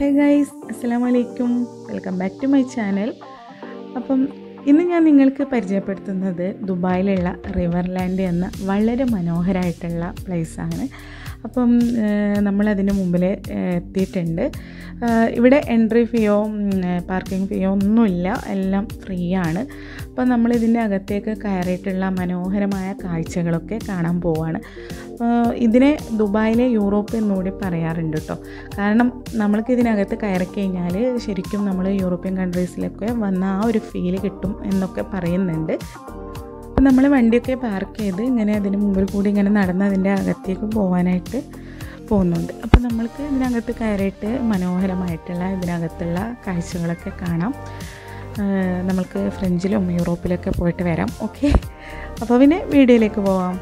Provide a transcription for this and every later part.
ഹേ guys അസ്സലാമു അലൈക്കും welcome back to my channel അപ്പം ഇന്ന് ഞാൻ നിങ്ങൾക്ക് പരിചയപ്പെടുത്തുന്നത് ദുബായിലുള്ള റിവർലാൻഡ് എന്ന വളരെ മനോഹരമായിട്ടുള്ള പ്ലേസാണ് അപ്പം നമ്മളതിന് മുമ്പിൽ എത്തിയിട്ടുണ്ട് ഏഹ് ഇവിടെ എൻട്രി ഫീയോ പാർക്കിംഗ് ഫീയോ ഒന്നുമില്ല എല്ലാം ഫ്രീ ആണ് അപ്പം നമ്മളിതിൻ്റെ അകത്തേക്ക് കയറിയിട്ടുള്ള മനോഹരമായ കാഴ്ചകളൊക്കെ കാണാൻ പോവാണ് ഏഹ് ഇതിനെ ദുബായിലെ യൂറോപ്പ് എന്നുകൂടി പറയാറുണ്ട് കേട്ടോ കാരണം നമ്മൾക്ക് ഇതിനകത്ത് കയറി കഴിഞ്ഞാൽ ശരിക്കും നമ്മൾ യൂറോപ്യൻ കൺട്രീസിലൊക്കെ വന്ന ആ ഒരു ഫീല് കിട്ടും എന്നൊക്കെ പറയുന്നുണ്ട് അപ്പം നമ്മൾ വണ്ടിയൊക്കെ പാർക്ക് ചെയ്ത് ഇങ്ങനെ അതിന് മുമ്പിൽ കൂടി ഇങ്ങനെ നടന്ന് അതിൻ്റെ അകത്തേക്ക് പോകാനായിട്ട് പോകുന്നുണ്ട് അപ്പോൾ നമ്മൾക്ക് ഇതിനകത്ത് കയറിയിട്ട് മനോഹരമായിട്ടുള്ള ഇതിനകത്തുള്ള കാഴ്ചകളൊക്കെ കാണാം ഏഹ് നമ്മൾക്ക് ഫ്രഞ്ചിലും യൂറോപ്പിലൊക്കെ പോയിട്ട് വരാം ഓക്കെ അപ്പോൾ പിന്നെ വീഡിയോയിലേക്ക് പോവാം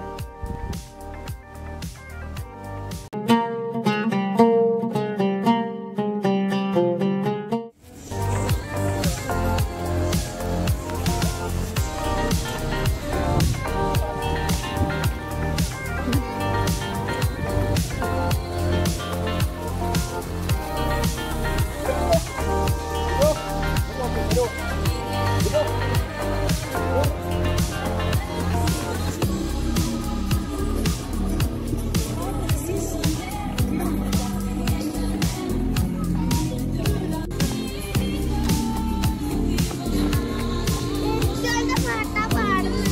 എനിക്കതിന്റെ പാട്ടാ പാടുന്നത്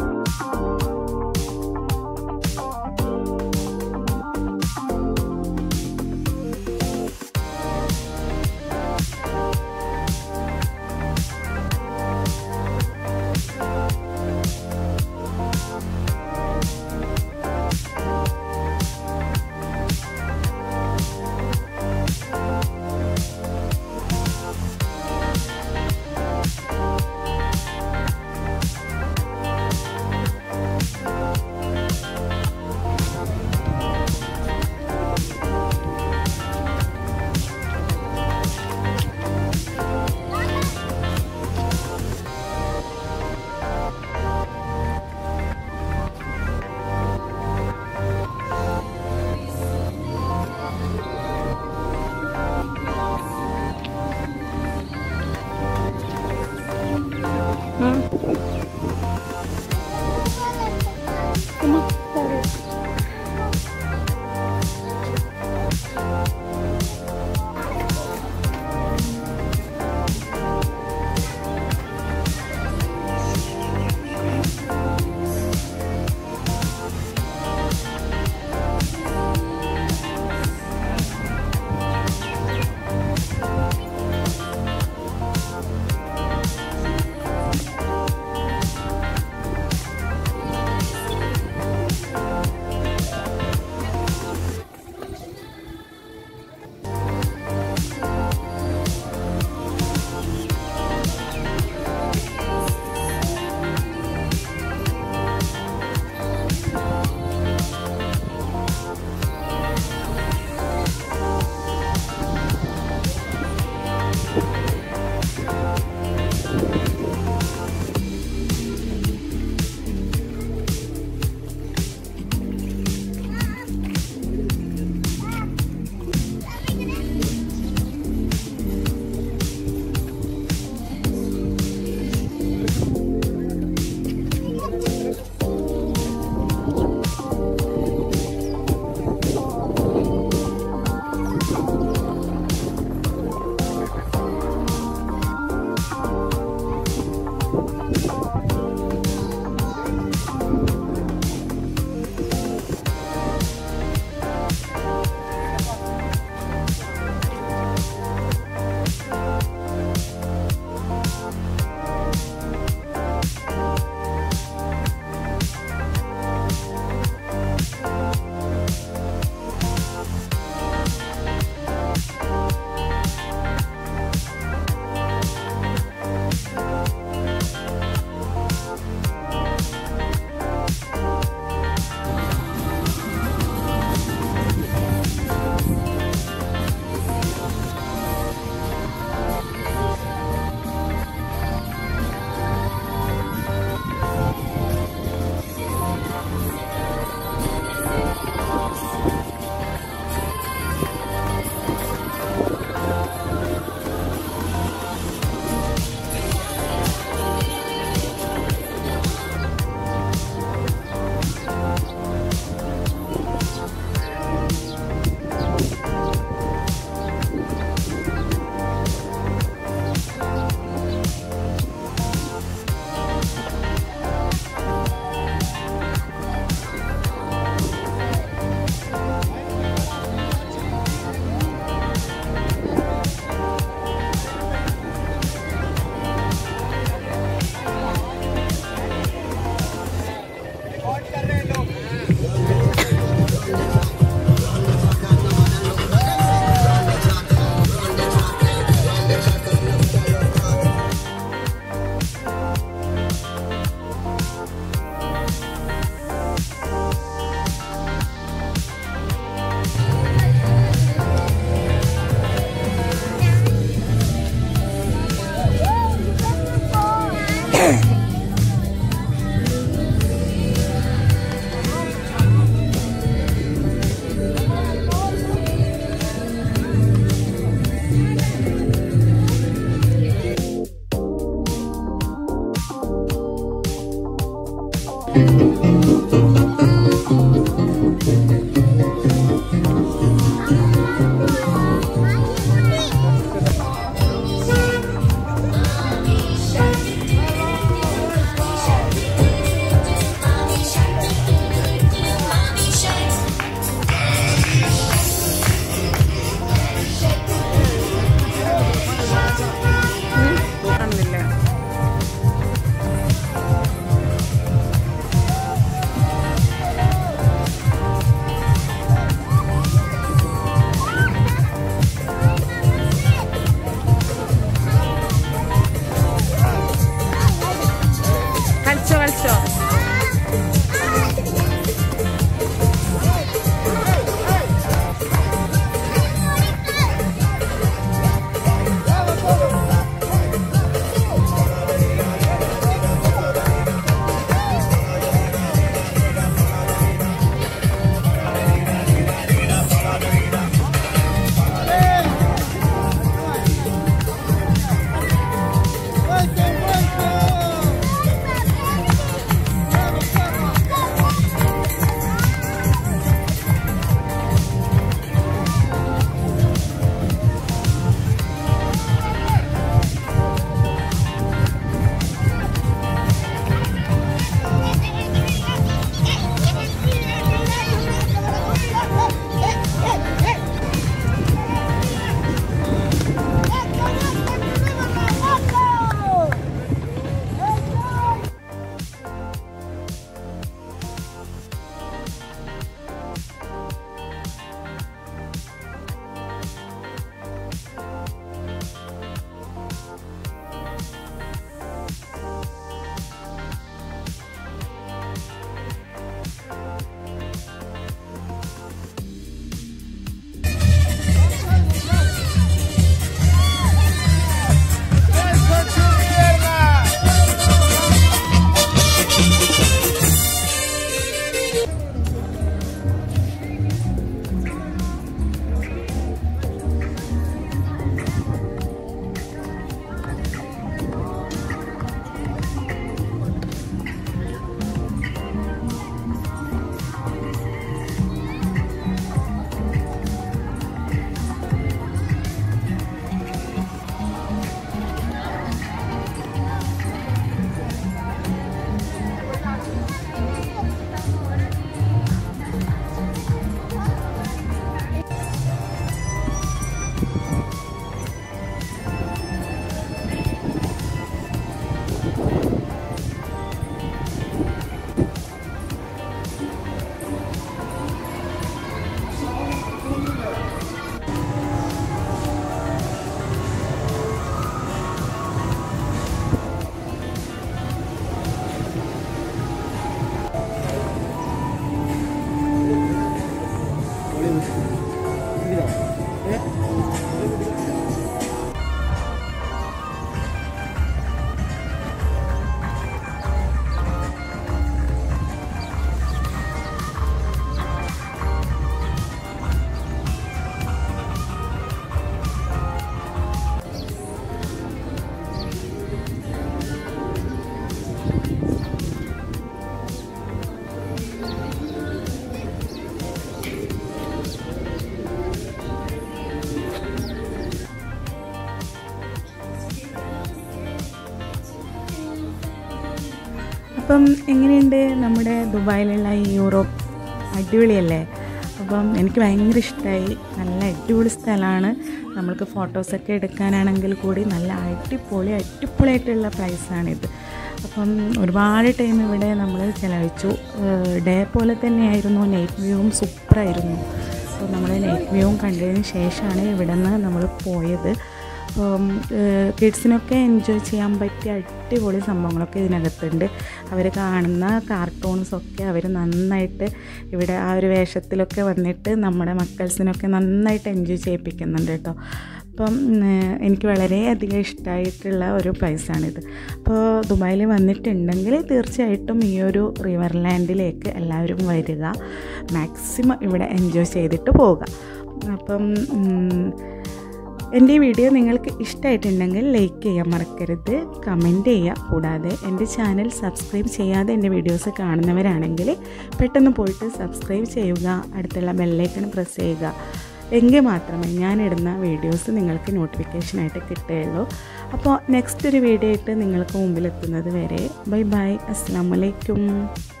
അപ്പം എങ്ങനെയുണ്ട് നമ്മുടെ ദുബായിലുള്ള ഈ യൂറോപ്പ് അടിപൊളിയല്ലേ അപ്പം എനിക്ക് ഭയങ്കര ഇഷ്ടമായി നല്ല അടിപൊളി സ്ഥലമാണ് നമ്മൾക്ക് ഫോട്ടോസൊക്കെ എടുക്കാനാണെങ്കിൽ കൂടി നല്ല അടിപൊളി അടിപൊളിയായിട്ടുള്ള പ്ലേസാണിത് അപ്പം ഒരുപാട് ടൈം ഇവിടെ നമ്മൾ ചിലവഴിച്ചു ഡേ പോലെ തന്നെയായിരുന്നു നൈറ്റ് വ്യൂവും സൂപ്പറായിരുന്നു അപ്പോൾ നമ്മൾ നൈറ്റ് വ്യൂവും കണ്ടതിന് ശേഷമാണ് ഇവിടെ നിന്ന് നമ്മൾ പോയത് അപ്പം കിഡ്സിനൊക്കെ എൻജോയ് ചെയ്യാൻ പറ്റിയ അടിപൊളി സംഭവങ്ങളൊക്കെ ഇതിനകത്തുണ്ട് അവർ കാണുന്ന കാർട്ടൂൺസൊക്കെ അവർ നന്നായിട്ട് ഇവിടെ ആ ഒരു വേഷത്തിലൊക്കെ വന്നിട്ട് നമ്മുടെ മക്കൾസിനൊക്കെ നന്നായിട്ട് എൻജോയ് ചെയ്യിപ്പിക്കുന്നുണ്ട് കേട്ടോ അപ്പം ഏഹ്, എനിക്ക് വളരെയധികം ഇഷ്ടമായിട്ടുള്ള ഒരു പ്ലേസാണിത് അപ്പോൾ ദുബായിൽ വന്നിട്ടുണ്ടെങ്കിൽ തീർച്ചയായിട്ടും ഈ ഒരു റിവർലാൻഡിലേക്ക് എല്ലാവരും വരിക മാക്സിമം ഇവിടെ എൻജോയ് ചെയ്തിട്ട് പോവുക അപ്പം ഉം, എൻ്റെ ഈ വീഡിയോ നിങ്ങൾക്ക് ഇഷ്ടമായിട്ടുണ്ടെങ്കിൽ ലൈക്ക് ചെയ്യാൻ മറക്കരുത് കമൻറ്റ് ചെയ്യുക കൂടാതെ എൻ്റെ ചാനൽ സബ്സ്ക്രൈബ് ചെയ്യാതെ എൻ്റെ വീഡിയോസ് കാണുന്നവരാണെങ്കിൽ പെട്ടെന്ന് പോയിട്ട് സബ്സ്ക്രൈബ് ചെയ്യുക അടുത്തുള്ള ബെല്ലൈക്കൺ പ്രസ് ചെയ്യുക എങ്കിൽ മാത്രമേ ഞാനിടുന്ന വീഡിയോസ് നിങ്ങൾക്ക് നോട്ടിഫിക്കേഷനായിട്ട് കിട്ടുകയുള്ളൂ അപ്പോൾ നെക്സ്റ്റ് ഒരു വീഡിയോ ആയിട്ട് നിങ്ങൾക്ക് മുമ്പിൽ എത്തുന്നത് വരെ ബൈ ബൈ അസ്സാം വലൈക്കും